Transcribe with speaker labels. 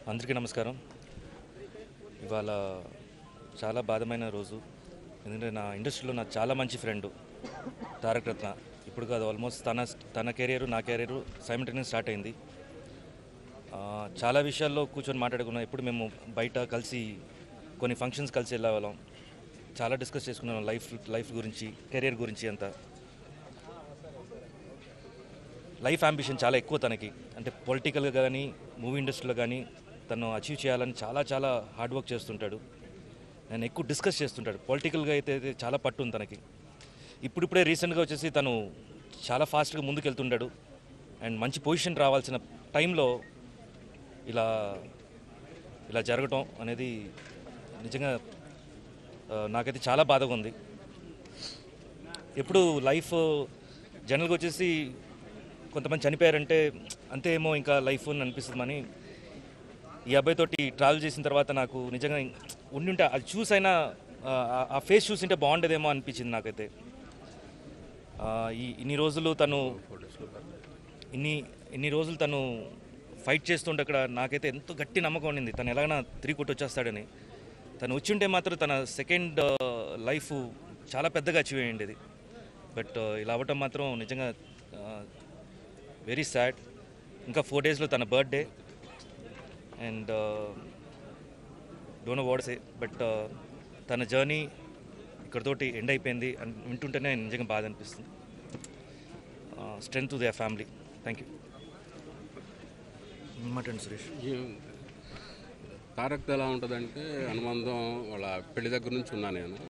Speaker 1: అందరికీ నమస్కారం ఇవాళ చాలా బాధమైన రోజు ఎందుకంటే నా ఇండస్ట్రీలో నాకు చాలా మంచి ఫ్రెండ్ తారక రత్న ఇప్పుడు కాదు ఆల్మోస్ట్ తన తన కెరియర్ నా కెరియర్ సైమిటైనస్ స్టార్ట్ అయింది ఆ, చాలా విషయాల్లో కూర్చొని మాట్లాడుకున్నాం ఎప్పుడు మేము బయట కలిసి కొన్ని ఫంక్షన్స్ కలిసి వెళ్ళేవాళ్ళం చాలా డిస్కస్ చేసుకున్నాం లైఫ్ లైఫ్ గురించి కెరియర్ గురించి అంతా లైఫ్ అంబిషన్ చాలా ఎక్కువ తనకి అంటే పొలిటికల్గా కానీ మూవీ ఇండస్ట్రీలో కానీ తను అచీవ్ చేయాలని చాలా చాలా హార్డ్ వర్క్ చేస్తుంటాడు నేను ఎక్కువ డిస్కస్ చేస్తుంటాడు పొలిటికల్గా అయితే అయితే చాలా పట్టు ఉంది తనకి ఇప్పుడిప్పుడే రీసెంట్గా వచ్చేసి తను చాలా ఫాస్ట్గా ముందుకు వెళ్తుంటాడు అండ్ మంచి పొజిషన్ రావాల్సిన టైంలో ఇలా ఇలా జరగటం అనేది నిజంగా ఆ, నాకైతే చాలా బాధగా ఉంది ఎప్పుడు లైఫ్ జనరల్గా వచ్చేసి కొంతమంది చనిపోయారంటే అంతే ఏమో ఇంకా లైఫ్ అని అనిపిస్తుంది అని ఈ అబ్బాయితోటి ట్రావెల్ చేసిన తర్వాత నాకు నిజంగా ఉండుంటే అది చూసైనా ఆ- ఆ ఫేస్ చూసింటే బాగుండేదేమో అనిపించింది నాకైతే ఆ, ఈ ఇన్ని రోజులు తను ఇన్ని ఇన్ని రోజులు తను ఫైట్ చేస్తుంటే అక్కడ నాకైతే ఎంతో గట్టి నమ్మకం ఉండింది తను ఎలాగైనా తిరిగి కొట్టి వచ్చేస్తాడని తను వచ్చింటే మాత్రం తన సెకండ్ లైఫ్ చాలా పెద్దగా అచీవ్ అయ్యిండేది బట్ ఇలా అవ్వటం మాత్రం నిజంగా వెరీ సాడ్ ఇంకా ఫోర్ డేస్లో తన birthday and don't know what's a but తన జర్నీ ఇక్కడతోటి ఎండ్ అయిపోయింది అని వింటుంటేనే నిజంగా బాధ అనిపిస్తుంది strength to their family thank you మాట్లాడండి సురేష్
Speaker 2: ఈ- తారక్తో ఎలా ఉంటుందంటే అనుబంధం వాళ్ళ పెళ్లి దగ్గర నుంచి ఉన్నా నేను